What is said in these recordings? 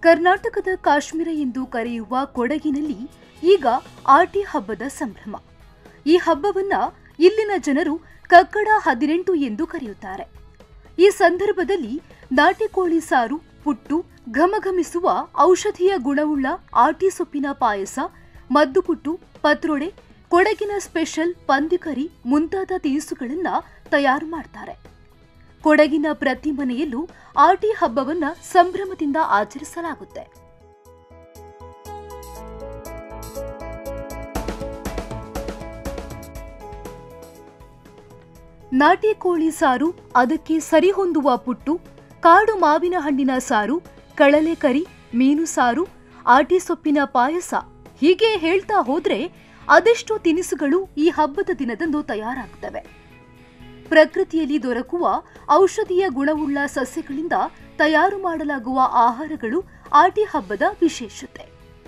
ಕರ್ನಾಟಕದ ಕಾಶ್ಮೀರ ಎಂದು ಕರೆಯುವ ಕೊಡಗಿನಲ್ಲಿ ಈಗ ಆಟಿ ಹಬ್ಬದ ಸಂಭ್ರಮ ಈ ಹಬ್ಬವನ್ನ ಇಲ್ಲಿನ ಜನರು ಕಕ್ಕಡ ಹದಿನೆಂಟು ಎಂದು ಕರೆಯುತ್ತಾರೆ ಈ ಸಂದರ್ಭದಲ್ಲಿ ನಾಟಿ ಕೋಳಿ ಸಾರು ಪುಟ್ಟು ಘಮಘಮಿಸುವ ಔಷಧೀಯ ಗುಣವುಳ್ಳ ಆಟಿ ಸೊಪ್ಪಿನ ಪಾಯಸ ಮದ್ದುಪುಟ್ಟು ಪತ್ರೊಡೆ ಕೊಡಗಿನ ಸ್ಪೆಷಲ್ ಪಂದಿಕರಿ ಮುಂತಾದ ತಿನಿಸುಗಳನ್ನ ತಯಾರು ಮಾಡ್ತಾರೆ ಕೊಡಗಿನ ಪ್ರತಿ ಮನೆಯಲ್ಲೂ ಆಟಿ ಹಬ್ಬವನ್ನ ಸಂಭ್ರಮದಿಂದ ಆಚರಿಸಲಾಗುತ್ತೆ ನಾಟಿ ಕೋಳಿ ಸಾರು ಅದಕ್ಕೆ ಸರಿಹೊಂದುವ ಪುಟ್ಟು ಕಾಡು ಮಾವಿನ ಹಣ್ಣಿನ ಸಾರು ಕಳಲೆಕರಿ ಮೀನು ಸಾರು ಆಟಿ ಸೊಪ್ಪಿನ ಪಾಯಸ ಹೀಗೆ ಹೇಳ್ತಾ ಹೋದ್ರೆ ಅದೆಷ್ಟೋ ತಿನಿಸುಗಳು ಈ ಹಬ್ಬದ ದಿನದಂದು ತಯಾರಾಗುತ್ತವೆ ಪ್ರಕೃತಿಯಲ್ಲಿ ದೊರಕುವ ಔಷಧೀಯ ಗುಣವುಳ್ಳ ಸಸ್ಯಗಳಿಂದ ತಯಾರು ಮಾಡಲಾಗುವ ಆಹಾರಗಳು ಆಟಿ ಹಬ್ಬದ ವಿಶೇಷತೆ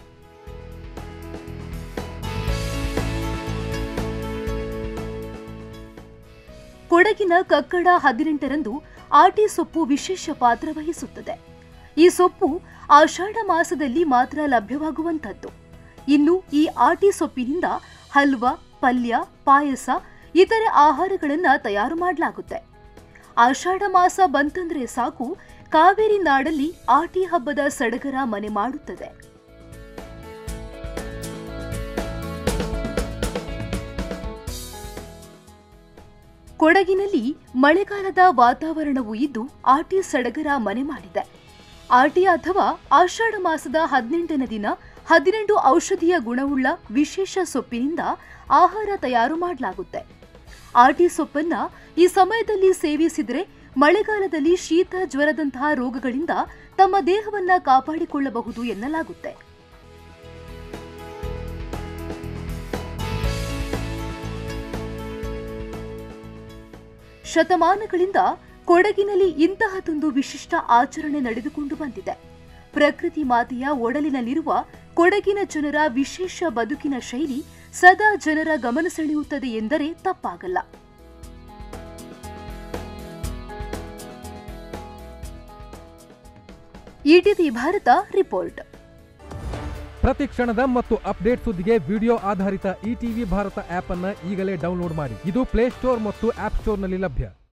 ಕೊಡಗಿನ ಕಕ್ಕಡ ಹದಿನೆಂಟರಂದು ಆಟಿ ಸೊಪ್ಪು ವಿಶೇಷ ಪಾತ್ರ ವಹಿಸುತ್ತದೆ ಈ ಸೊಪ್ಪು ಆಷಾಢ ಮಾಸದಲ್ಲಿ ಮಾತ್ರ ಲಭ್ಯವಾಗುವಂಥದ್ದು ಇನ್ನು ಈ ಆಟಿ ಸೊಪ್ಪಿನಿಂದ ಹಲ್ವಾ ಪಲ್ಯ ಪಾಯಸ ಇತರೆ ಆಹಾರಗಳನ್ನು ತಯಾರು ಮಾಡಲಾಗುತ್ತೆ ಆಷಾಢ ಮಾಸ ಬಂತಂದ್ರೆ ಸಾಕು ಕಾವೇರಿ ನಾಡಲ್ಲಿ ಆಟಿ ಹಬ್ಬದ ಸಡಗರ ಮನೆ ಮಾಡುತ್ತದೆ ಕೊಡಗಿನಲ್ಲಿ ಮಳೆಗಾಲದ ವಾತಾವರಣವೂ ಇದ್ದು ಆಟಿ ಸಡಗರ ಮನೆ ಮಾಡಿದೆ ಆಟಿ ಅಥವಾ ಆಷಾಢ ಮಾಸದ ಹದಿನೆಂಟನೇ ದಿನ ಹದಿನೆಂಟು ಔಷಧೀಯ ಗುಣವುಳ್ಳ ವಿಶೇಷ ಸೊಪ್ಪಿನಿಂದ ಆಹಾರ ತಯಾರು ಮಾಡಲಾಗುತ್ತೆ ಆಟಿ ಸೊಪ್ಪನ್ನ ಈ ಸಮಯದಲ್ಲಿ ಸೇವಿಸಿದರೆ ಮಳೆಗಾಲದಲ್ಲಿ ಶೀತ ಜ್ವರದಂತಹ ರೋಗಗಳಿಂದ ತಮ್ಮ ದೇಹವನ್ನ ಕಾಪಾಡಿಕೊಳ್ಳಬಹುದು ಎನ್ನಲಾಗುತ್ತೆ ಶತಮಾನಗಳಿಂದ ಕೊಡಗಿನಲ್ಲಿ ಇಂತಹದೊಂದು ವಿಶಿಷ್ಟ ಆಚರಣೆ ನಡೆದುಕೊಂಡು ಬಂದಿದೆ ಪ್ರಕೃತಿ ಮಾತೆಯ ಒಡಲಿನಲ್ಲಿರುವ ಕೊಡಗಿನ ಜನರ ವಿಶೇಷ ಬದುಕಿನ ಶೈಲಿ ಸದಾ ಜನರ ಗಮನ ಸೆಳೆಯುತ್ತದೆ ಎಂದರೆ ತಪ್ಪಾಗಲ್ಲ ಇಟಿವಿ ಭಾರತ ರಿಪೋರ್ಟ್ ಪ್ರತಿ ಕ್ಷಣದ ಮತ್ತು ಅಪ್ಡೇಟ್ ಸುದ್ದಿಗೆ ವಿಡಿಯೋ ಆಧಾರಿತ ಇಟಿವಿ ಭಾರತ ಆಪ್ ಅನ್ನ ಈಗಲೇ ಡೌನ್ಲೋಡ್ ಮಾಡಿ ಇದು ಪ್ಲೇಸ್ಟೋರ್ ಮತ್ತು ಆಪ್ ಸ್ಟೋರ್ನಲ್ಲಿ ಲಭ್ಯ